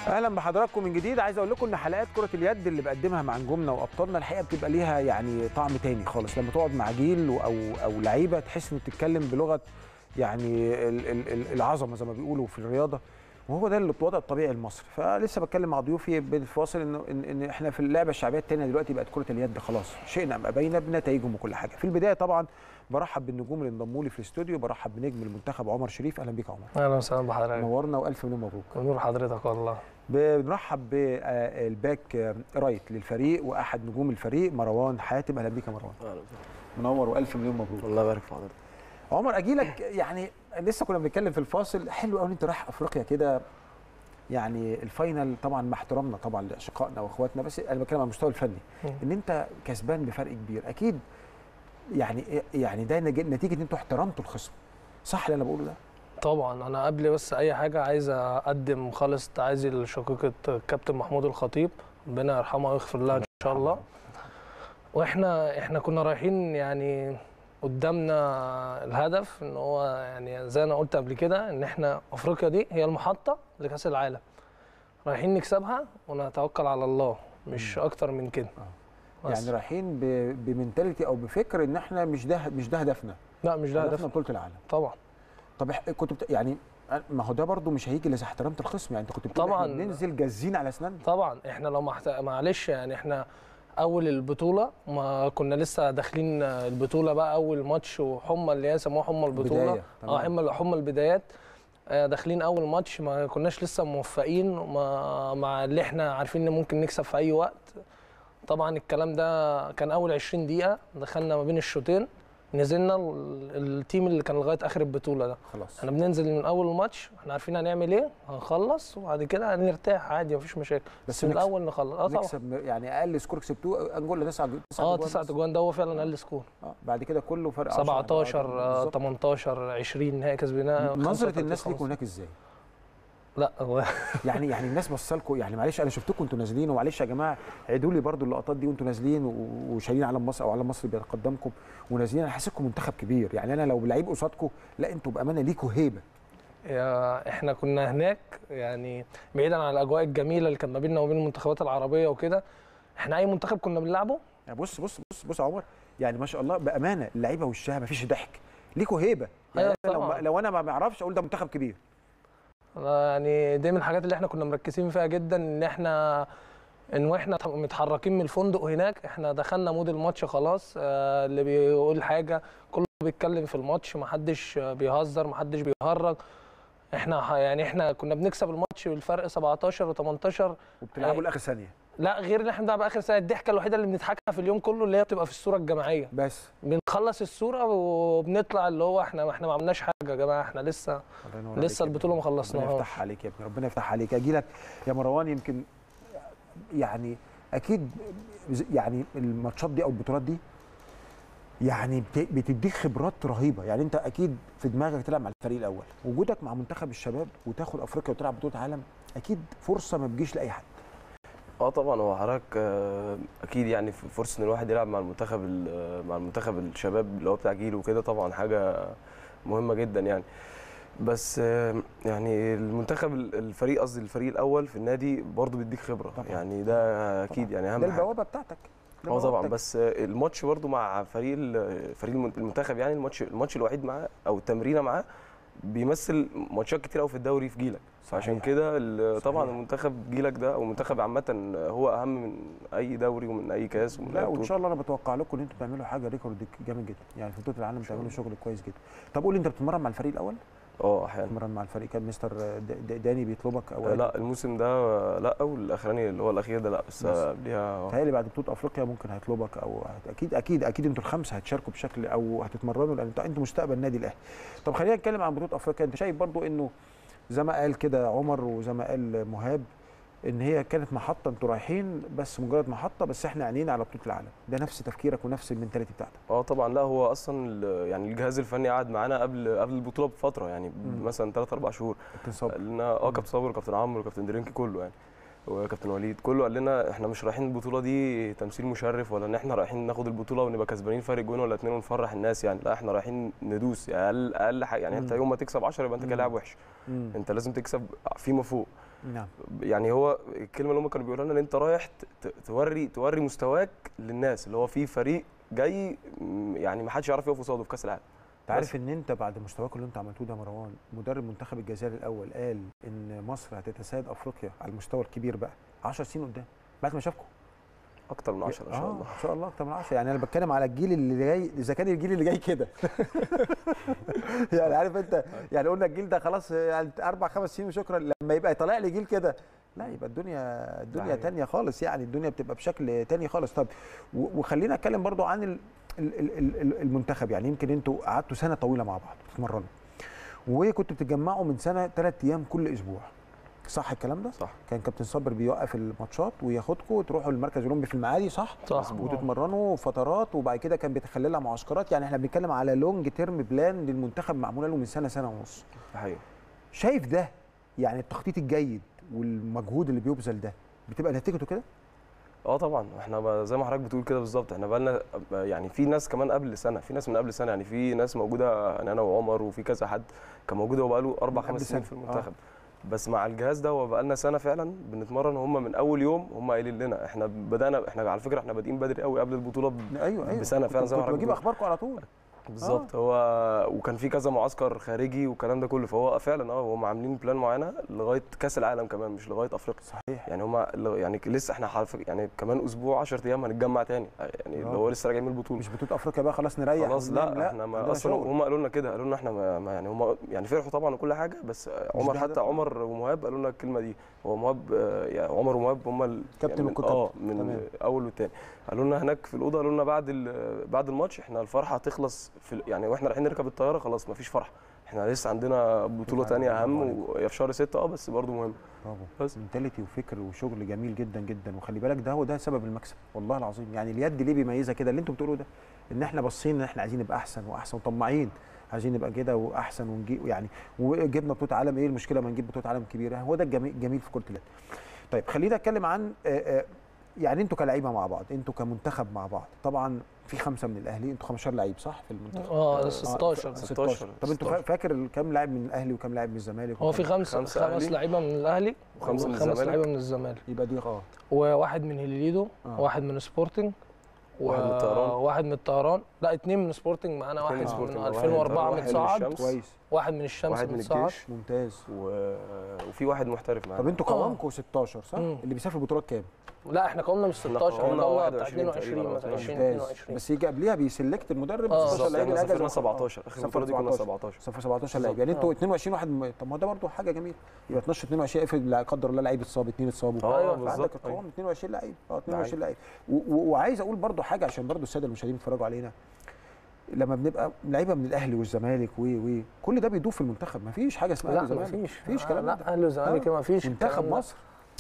اهلا بحضراتكم من جديد عايز اقول لكم ان حلقات كره اليد اللي بقدمها مع نجومنا وابطالنا الحقيقه بتبقى ليها يعني طعم تاني خالص لما تقعد مع جيل او او لعيبه تحس انك بتتكلم بلغه يعني ال- ال- ال- العظمه زي ما بيقولوا في الرياضه وهو ده الوضع الطبيعي لمصر فلسه بتكلم مع ضيوفي بالفاصل انه ان, إن احنا في اللعبه الشعبيه الثانيه دلوقتي بقت كره اليد خلاص شئنا ام ابينا بنتائجهم وكل حاجه في البدايه طبعا برحب بالنجوم اللي انضموا لي في الاستوديو برحب بنجم المنتخب عمر شريف اهلا بيك يا عمر اهلا وسهلا بحضرتك نورنا والف مليون مبروك نور حضرتك والله بنرحب بالباك رايت للفريق واحد نجوم الفريق مروان حاتم اهلا بيك يا مروان اهلا منور والف مليون مبروك الله يبارك في حضرتك عمر اجي لك يعني لسه كنا بنتكلم في الفاصل حلو قوي ان انت رايح افريقيا كده يعني الفاينل طبعا مع احترامنا طبعا لاشقائنا واخواتنا بس انا بتكلم على المستوى الفني مم. ان انت كسبان بفرق كبير اكيد يعني يعني ده نج- نتيجه ان انتوا احترمتوا الخصم صح اللي انا بقوله ده طبعا انا قبل بس اي حاجه عايز اقدم خالص تعازي لشقيقه الكابتن محمود الخطيب ربنا يرحمها ويغفر لها ان شاء الله واحنا احنا كنا رايحين يعني قدامنا الهدف ان هو يعني زي انا قلت قبل كده ان احنا افريقيا دي هي المحطه لكاس العالم رايحين نكسبها ونتوكل على الله مش اكتر من كده بس. يعني رايحين ب- بمنتاليتي او بفكر ان احنا مش ده مش ده هدفنا لا مش ده هدفنا هدف بطوله العالم طبعا طب إح- كنت بت... يعني ما هو ده برضو مش هيجي الا اذا احترمت الخصم يعني انت كنت بتقول طبعاً. إحنا بننزل جازين على اسناننا طبعا احنا لو محت... معلش يعني احنا اول البطوله ما كنا لسه داخلين البطوله بقى اول ماتش وحمى اللي هي سموها حمى البطوله بداية، تمام. اه حمى حمى البدايات آه، داخلين اول ماتش ما كناش لسه موفقين مع, مع اللي احنا عارفين ان ممكن نكسب في اي وقت طبعا الكلام ده كان اول 20 دقيقه دخلنا ما بين الشوطين نزلنا ال- التيم اللي كان لغايه اخر البطوله ده خلاص احنا بننزل من اول الماتش احنا عارفين هنعمل ايه هنخلص وبعد كده هنرتاح عادي مفيش مشاكل بس بس من نكسب. الاول نخلص اه طبعا نكسب م- يعني اقل سكور كسبتوه انجولا 9 اه تسعة اجوان ده هو فعلا اقل سكور اه بعد كده كله فرق 10 17 آه، بالظبط. 18 20 نهائي كسبناه نظره 35 الناس ليكم 15. هناك ازاي؟ لا هو يعني يعني الناس بص لكم يعني معلش انا شفتكم انتوا نازلين ومعلش يا جماعه عيدوا لي برضو اللقطات دي وانتوا نازلين و- وشايلين علم مصر او علم مصر بيتقدمكم ونازلين انا حاسسكم منتخب كبير يعني انا لو لعيب قصادكم لا انتوا بامانه ليكوا هيبه يا احنا كنا هناك يعني بعيدا عن الاجواء الجميله اللي كان ما بيننا وبين المنتخبات العربيه وكده احنا اي منتخب كنا بنلعبه يعني بص بص بص بص يا عمر يعني ما شاء الله بامانه اللعيبه وشها ما فيش ضحك ليكوا هيبه يعني أيوة أنا لو, طبعاً. ما لو انا ما بعرفش اقول ده منتخب كبير أنا يعني دي من الحاجات اللي احنا كنا مركزين فيها جدا ان احنا ان واحنا ت- متحركين من الفندق هناك احنا دخلنا مود الماتش خلاص آه، اللي بيقول حاجه كله بيتكلم في الماتش محدش آه، بيهزر محدش بيهرج احنا ح- يعني احنا كنا بنكسب الماتش بالفرق 17 و18 وبتلعبوا لاخر ثانيه لا غير ان احنا بنلعب اخر سنه الضحكه الوحيده اللي بنضحكها في اليوم كله اللي هي بتبقى في الصوره الجماعيه بس بنخلص الصوره وبنطلع اللي هو احنا احنا ما عملناش حاجه يا جماعه احنا لسه الله ينور لسه عليك يا البطوله ما ابني. ربنا خلصناهاش يفتح عليك يا ابني ربنا يفتح عليك اجي لك يا مروان يمكن يعني اكيد يعني الماتشات دي او البطولات دي يعني بت- بتديك خبرات رهيبه يعني انت اكيد في دماغك تلعب مع الفريق الاول وجودك مع منتخب الشباب وتاخد افريقيا وتلعب بطوله عالم اكيد فرصه ما بتجيش لاي حد اه طبعا هو حضرتك آه، اكيد يعني في فرصه ان الواحد يلعب مع المنتخب ال- مع المنتخب الشباب اللي هو بتاع جيله وكده طبعا حاجه مهمه جدا يعني بس آه، يعني المنتخب ال- الفريق قصدي الفريق الاول في النادي برضه بيديك خبره طبعاً. يعني ده اكيد يعني اهم ده حاجه البوابه بتاعتك ده اه طبعا بوابتك. بس الماتش برضو مع فريق ال- فريق المن- المنتخب يعني الماتش الماتش الوحيد معاه او التمرينه معاه بيمثل ماتشات كتير قوي في الدوري في جيلك فعشان صحيح. كده ال- طبعا صحيح. المنتخب جيلك ده او المنتخب عامه هو اهم من اي دوري ومن اي كاس ومن لا اي وان بطوله شاء الله انا بتوقع لكم ان انتوا تعملوا حاجه ريكورد جامد جدا يعني في بطوله العالم تعملوا شغل كويس جدا طب قول لي انت بتتمرن مع الفريق الاول اه احيانا بتتمرن مع الفريق كان مستر د- د- داني بيطلبك او آه، لا الموسم ده لا والاخراني اللي هو الاخير ده لا بس بس. قبليها تهيألي بعد بطوله افريقيا ممكن هيطلبك او هت- اكيد اكيد اكيد انتوا الخمسه هتشاركوا بشكل او هتتمرنوا لان انتوا انتوا مستقبل النادي الاهلي. طب خلينا نتكلم عن بطوله افريقيا انت شايف برضو انه زي ما قال كده عمر وزي ما قال مهاب ان هي كانت محطه انتوا رايحين بس مجرد محطه بس احنا عينينا على بطوله العالم ده نفس تفكيرك ونفس المنتاليتي بتاعتك اه طبعا لا هو اصلا ال- يعني الجهاز الفني قعد معانا قبل قبل البطوله بفتره يعني مم. مثلا 3 4 شهور كابتن صبري قال لنا اه كابتن صابر وكابتن عمرو وكابتن درينكي كله يعني وكابتن وليد كله قال لنا احنا مش رايحين البطوله دي تمثيل مشرف ولا ان احنا رايحين ناخد البطوله ونبقى كسبانين فرق جون ولا اتنين ونفرح الناس يعني لا احنا رايحين ندوس يعني اقل اقل حاجه يعني انت مم. يوم ما تكسب 10 يبقى انت كده مم. لاعب وحش مم. انت لازم تكسب فيما فوق نعم يعني هو الكلمه اللي هم كانوا بيقولوا لنا ان انت رايح ت- ت- توري توري مستواك للناس اللي هو في فريق جاي م- يعني ما حدش يعرف يقف قصاده في كاس العالم انت عارف ان انت بعد مستواك اللي انت عملتوه ده يا مروان مدرب منتخب الجزائر الاول قال ان مصر هتتسيد افريقيا على المستوى الكبير بقى 10 سنين قدام بعد ما شافكم اكتر من 10 ان شاء آه، الله ان شاء الله اكتر من 10 يعني انا بتكلم على الجيل اللي جاي اذا كان الجيل اللي جاي كده يعني عارف انت يعني قلنا الجيل ده خلاص يعني اربع خمس سنين وشكرا لما يبقى طالع لي جيل كده لا يبقى الدنيا الدنيا حقيقي. تانية خالص يعني الدنيا بتبقى بشكل تاني خالص طب و- وخلينا اتكلم برضو عن ال- ال- ال- ال- المنتخب يعني يمكن انتوا قعدتوا سنه طويله مع بعض بتتمرنوا وكنتوا بتتجمعوا من سنه ثلاث ايام كل اسبوع صح الكلام ده؟ صح كان كابتن صابر بيوقف الماتشات وياخدكم وتروحوا المركز الاولمبي في المعادي صح؟ صح وتتمرنوا فترات وبعد كده كان بيتخللها معسكرات يعني احنا بنتكلم على لونج تيرم بلان للمنتخب معموله له من سنه سنه ونص ده حقيقي شايف ده يعني التخطيط الجيد والمجهود اللي بيبذل ده بتبقى نتيجته كده اه طبعا احنا ب- زي ما حضرتك بتقول كده بالظبط احنا بقالنا يعني في ناس كمان قبل سنه في ناس من قبل سنه يعني في ناس موجوده يعني انا وعمر وفي كذا حد كان موجود هو بقاله اربع من قبل خمس سنين سنة. في المنتخب بس مع الجهاز ده هو بقالنا سنه فعلا بنتمرن هم من اول يوم هم قايلين لنا احنا بدانا احنا على فكره احنا بادئين بدري قوي قبل البطوله ب- ايوه ايوه بسنة فعلا زي ما كنت حضرتك بجيب بتقول. اخباركم على طول بالظبط هو وكان في كذا معسكر خارجي والكلام ده كله فهو فعلا اه هم عاملين بلان معينه لغايه كاس العالم كمان مش لغايه افريقيا صحيح يعني هم يعني لسه احنا حرف يعني كمان اسبوع 10 ايام هنتجمع تاني يعني اللي هو لسه راجعين من البطوله مش بطوله افريقيا بقى خلاص نريح خلاص وننام. لا احنا ما عندنا اصلا شغل. هم قالوا لنا كده قالوا لنا احنا ما ما يعني هم يعني فرحوا طبعا وكل حاجه بس عمر ده حتى هدف. عمر ومهاب قالوا لنا الكلمه دي هو مهاب آه، يعني عمر ومهاب هم ال- كابتن يعني من- والكتاب. اه من تمام. اول والتاني قالوا لنا هناك في الاوضه قالوا لنا بعد ال- بعد الماتش احنا الفرحه هتخلص في ال- يعني واحنا رايحين نركب الطياره خلاص ما فيش فرحه احنا لسه عندنا بطوله برافو تانية اهم عليك. وهي في شهر 6 اه بس برضه مهم برافو بس. منتاليتي وفكر وشغل جميل جدا جدا وخلي بالك ده هو ده سبب المكسب والله العظيم يعني اليد ليه بيميزها كده اللي انتم بتقولوه ده ان احنا باصين ان احنا عايزين نبقى احسن واحسن وطماعين عايزين نبقى كده واحسن ونجيب يعني وجبنا بطوله عالم ايه المشكله ما نجيب بطوله عالم كبيره هو ده الجميل الجميل في كره اليد طيب خلينا اتكلم عن آه، آه، يعني انتوا كلعيبه مع بعض انتوا كمنتخب مع بعض طبعا في خمسه من الاهلي انتوا 15 لعيب صح في المنتخب اه آه، 16 16. طب انتوا فا- 16. فاكر كام لاعب من الاهلي وكام لاعب من الزمالك هو في وكام- خمسة خمسة خمس أهلي. لعيبة من الأهلي وخمسة من وخمس الزمالك. لعيبة من الزمالك يبقى دي اه وواحد من هليليدو آه. واحد من سبورتنج واحد من الطيران. وواحد من الطيران لا اتنين من سبورتنج معانا واحد اتنين من سبورتنج، واحد 2004 من الطيران، متصاعد واحد من الشمس. كويس واحد من الشمس واحد من متصاعد الجيش ممتاز و... وفي واحد محترف معانا طب انتوا آه. قوامكم 16 صح؟ مم. اللي بيسافر بطولات كام؟ لا احنا قومنا مش 16 احنا قومنا قومنا بتاع 21 22 تقريبا، مثلا 20 ممتاز 22 بس يجي قبليها بيسلكت المدرب آه. 16 بالظبط لعيب احنا الاجازه سافرنا 17 اخر سافر البطوله دي كنا 17. 17 صفر 17 لعيب بالظبط. يعني انتوا آه. 22 واحد م... طب ما هو ده برضه حاجه جميله يبقى 12 22 افرض لا قدر الله لعيب اتصاب اثنين اتصابوا اه أيوة، فعندك بالظبط القوام أيوة. 22 لعيب اه ده 22 لعيب و... و... وعايز اقول برضه حاجه عشان برضه الساده المشاهدين بيتفرجوا علينا لما بنبقى لعيبه من الاهلي والزمالك و و كل ده بيدوب في المنتخب مفيش حاجه اسمها لا اهلي ما وزمالك فيش مفيش كلام لا ده. اهلي والزمالك آه. ما فيش منتخب الكلام ده. مصر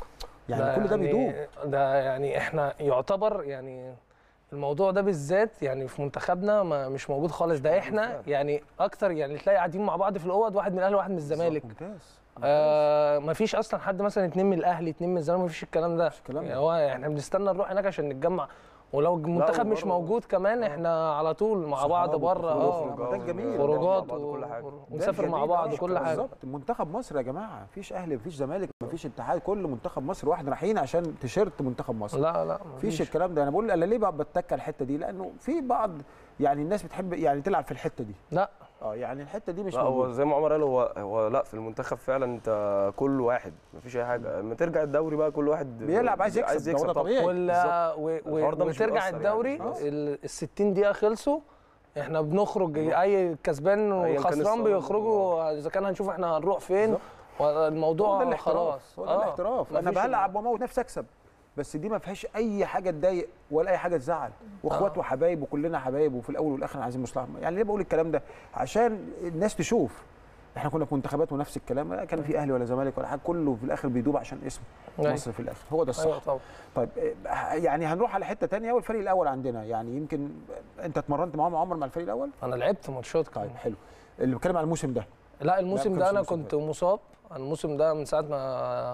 يعني كل ده بيدوب ده يعني احنا يعتبر يعني الموضوع ده بالذات يعني في منتخبنا ما مش موجود خالص ده احنا فعلا. يعني اكتر يعني تلاقي قاعدين مع بعض في الاوض واحد من الاهلي وواحد من الزمالك ممتاز آه ما فيش اصلا حد مثلا اتنين من الاهلي اتنين من الزمالك ما فيش الكلام ده الكلام ده. يعني هو احنا بنستنى نروح هناك عشان نتجمع ولو المنتخب مش وبره- موجود كمان احنا على طول مع بعض صحاب بره وخروج اه وخروج. ده الجميل. خروجات مع بعض و- وكل حاجه ونسافر مع الجميل بعض أوي. وكل حاجه بالظبط منتخب مصر يا جماعه مفيش اهلي مفيش زمالك مفيش اتحاد كل منتخب مصر واحد رايحين عشان تيشيرت منتخب مصر لا لا مفيش الكلام ده انا بقول انا ليه بقى بتك الحته دي لانه في بعض يعني الناس بتحب يعني تلعب في الحته دي لا اه يعني الحته دي مش لا هو موجوده زي ما عمر قال هو هو لا في المنتخب فعلا انت كل واحد مفيش اي حاجه لما ترجع الدوري بقى كل واحد بيلعب عايز يكسب، عايز ده وضع يكسب طبعا طبيعي. وال بالظبط. و... الحوار ده و... مش وترجع بيأثر يعني، الدوري مش بيأثر. ال ال 60 دقيقة خلصوا احنا بنخرج اي كسبان أيا كان وخسران الصالة. بيخرجوا اذا كان هنشوف احنا هنروح فين بالظبط. هو والموضوع ده الاحتراف خلاص هو ده الاحتراف انا مفيش بلعب واموت نفسي اكسب بس دي ما فيهاش اي حاجه تضايق ولا اي حاجه تزعل واخوات آه. وحبايب وكلنا حبايب وفي الاول والاخر عايزين مصلحه يعني ليه بقول الكلام ده عشان الناس تشوف احنا كنا في منتخبات ونفس الكلام لا كان في اهلي ولا زمالك ولا حاجه كله في الاخر بيدوب عشان اسم أيوة. مصر في الاخر هو ده الصح ايوه طبعا طيب آه، يعني هنروح على حته تانية والفريق الاول عندنا يعني يمكن انت اتمرنت معاهم عمر مع الفريق الاول انا لعبت ماتشات طيب كمان حلو اللي بتكلم على الموسم ده لا الموسم ما ده كانش انا الموسم كنت مصاب الموسم ده من ساعه ما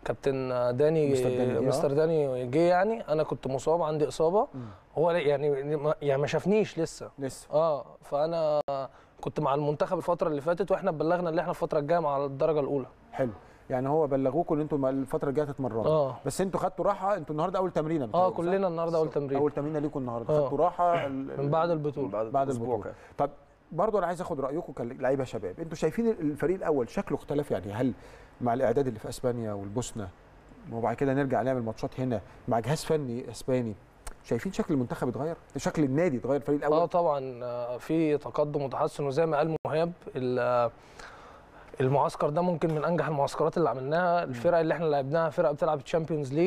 كابتن داني مستر داني، آه. مستر داني جه يعني انا كنت مصاب عندي اصابه مم. هو يعني ما- يعني ما شافنيش لسه لسه اه فانا كنت مع المنتخب الفتره اللي فاتت واحنا بلغنا ان احنا الفتره الجايه مع الدرجه الاولى حلو يعني هو بلغوكم ان انتوا الفتره الجايه تتمرنوا اه بس انتوا خدتوا راحه انتوا النهارده اول تمرينه اه بتهيألي، صح؟ كلنا النهارده اول تمرين اول تمرينه ليكم النهارده آه. خدتوا راحه ال- من بعد البطوله بعد, بعد أسبوع البطولة. كده. طب برضه انا عايز اخد رايكم كلاعيبه شباب انتوا شايفين الفريق الاول شكله اختلف يعني هل مع الاعداد اللي في اسبانيا والبوسنه وبعد كده نرجع نعمل ماتشات هنا مع جهاز فني اسباني شايفين شكل المنتخب اتغير شكل النادي اتغير الفريق الاول اه طبعا آه، في تقدم وتحسن وزي ما قال مهاب ال- آه، المعسكر ده ممكن من انجح المعسكرات اللي عملناها الفرقه اللي احنا لعبناها فرقه بتلعب تشامبيونز ليج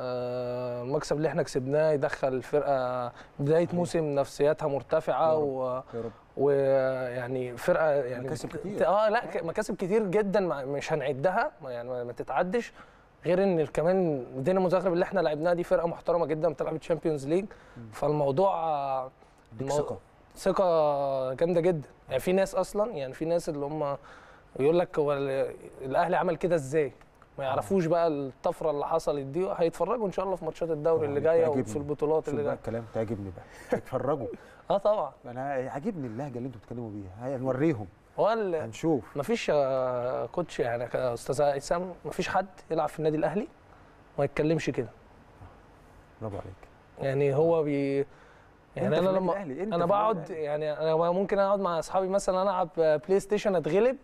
المكسب اللي احنا كسبناه يدخل الفرقه بدايه موسم نفسياتها مرتفعه يا رب. و يا رب ويعني فرقه يعني مكاسب بت- كتير. اه لا ك- مكاسب كتير جدا ما- مش هنعدها ما- يعني ما ما تتعدش غير ان كمان دينامو زغرب اللي احنا لعبناها دي فرقه محترمه جدا بتلعب تشامبيونز ليج فالموضوع آه، اديك المو- ثقه ثقه جامده جدا يعني في ناس اصلا يعني في ناس اللي هم يقول لك هو ال- الاهلي عمل كده ازاي ما يعرفوش بقى الطفره اللي حصلت دي هيتفرجوا ان شاء الله في ماتشات الدوري اللي جايه تعجبني. وفي البطولات شوف اللي بقى جايه الكلام تعجبني بقى اتفرجوا اه طبعا انا عاجبني اللهجه اللي انتوا بتتكلموا بيها هنوريهم هو ال- هنشوف مفيش يا كوتش يعني يا استاذ هيثم مفيش حد يلعب في النادي الاهلي وما يتكلمش كده برافو عليك يعني هو بي أنت يعني في انا النادي لما الأهلي، أنت في انا النادي بقعد الأهلي. يعني انا ممكن اقعد مع اصحابي مثلا العب بلاي ستيشن اتغلب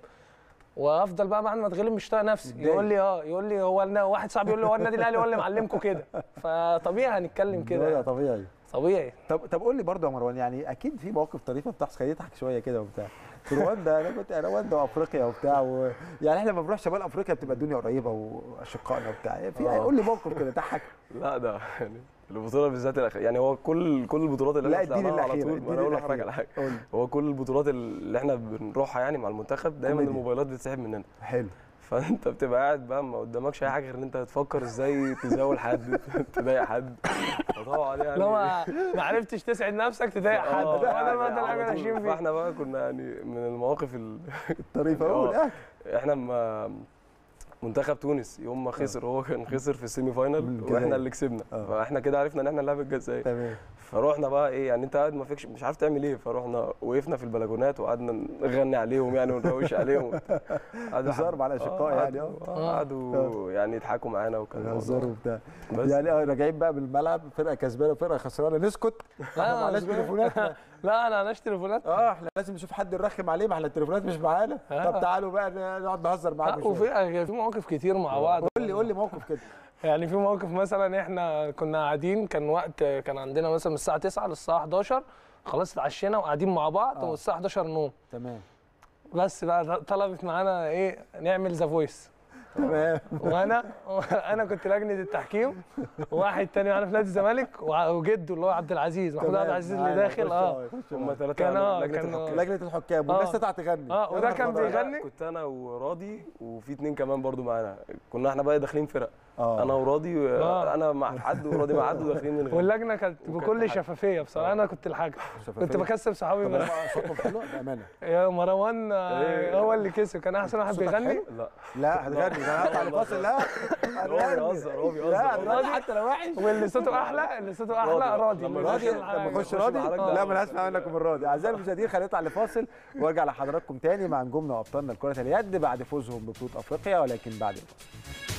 وافضل بقى بعد ما اتغلب مش طايق نفسي متضايق. يقول لي اه يقول لي هو النا- واحد صاحبي يقول لي هو النادي الاهلي هو اللي معلمكم كده فطبيعي هنتكلم ده كده يعني. طبيعي طبيعي طب طب قول لي برضه يا مروان يعني اكيد في مواقف طريفه بتحصل خليني اضحك شويه كده وبتاع في رواندا انا كنت رواندا وافريقيا وبتاع و... يعني احنا لما بنروح شمال افريقيا بتبقى الدنيا قريبه واشقائنا وبتاع في آه. قول لي موقف كده ضحك لا ده يعني البطوله بالذات الاخيره يعني هو كل كل البطولات اللي لا احنا اديني طلعناها على الاخيره طول ما اديني انا اقول لحضرتك الاخيره على حاجه قول لي. هو كل البطولات اللي احنا بنروحها يعني مع المنتخب دايما كوميديا. الموبايلات بتتسحب مننا حلو فانت بتبقى قاعد بقى ما قدامكش اي حاجه غير ان انت تفكر ازاي تزاول حد تضايق حد فطبعا يعني لو ما ما عرفتش تسعد نفسك تضايق حد آه، هو ده يعني ما ده اللي على احنا طول. ماشيين فيه فاحنا بقى كنا يعني من المواقف ال... طريفه آه. قول اه احنا ما منتخب تونس يوم ما خسر هو كان خسر في السيمي من فاينل الجزائر. واحنا اللي كسبنا آه. فاحنا كده عرفنا ان احنا نلعب الجزائر تمام فروحنا بقى ايه يعني انت قاعد ما فيكش مش عارف تعمل ايه فروحنا وقفنا في البلكونات وقعدنا نغني عليهم يعني ونروش عليهم وبتاع. قعدوا هزار حب- مع الأشقاء آه، يعني، قعدوا- آه. آه، قعدوا يعني يضحكوا معانا وكان هزار الموضوع- وبتاع بس يعني اه راجعين بقى بالملعب فرقه كسبانه وفرقه خسرانه نسكت لا، احنا معناش مظبوط. تليفونات لا انا معناش تليفونات اه احنا لازم نشوف حد نرخم عليه ما احنا التليفونات مش معانا آه. طب تعالوا بقى نقعد نهزر لا معاكم شويه وفي في مواقف كتير مع بعض قول لي قول لي موقف كده يعني في موقف مثلا احنا كنا قاعدين كان وقت كان عندنا مثلا من الساعه 9 للساعه 11 خلاص اتعشينا وقاعدين مع بعض آه. والساعه 11 نوم تمام بس بقى طلبت معانا ايه نعمل ذا فويس تمام وانا انا كنت لجنه التحكيم وواحد تاني معانا في نادي الزمالك وع- وجده اللي هو عبد العزيز محمود عبد العزيز اللي معانا. داخل خش اه خش هم معانا. ثلاثه كان آه، لجنه كان- الحكام لجنه الحكام والناس آه. تطلع تغني آه، وده يا كان نهار بيغني. كنت انا وراضي وفي اتنين كمان برضو معانا كنا احنا بقى داخلين فرق اه انا وراضي آه. انا مع حد وراضي مع حد وداخلين من غير واللجنه كانت وكان بكل حد. شفافيه بصراحه انا كنت الحاج كنت بكسب صحابي طب بس أنا صوتهم حلو بامانه يا مروان آه، إيه. هو اللي كسب كان احسن واحد صوتك بيغني حلو؟ لا لا هتغني ده هطلع لفاصل لا هو بيهزر هو بيهزر لا والله. هتغني حتى لو وحش واللي صوته احلى اللي صوته احلى راضي. راضي لما اللي راضي داخل لما الحاجة. اخش راضي مع حضرتك لا ده. ما انا هسمع منكم الراضي اعزائي المشاهدين خلينا نطلع لفاصل وارجع لحضراتكم تاني مع نجومنا وابطالنا لكره اليد بعد فوزهم ببطوله افريقيا ولكن بعد الفاصل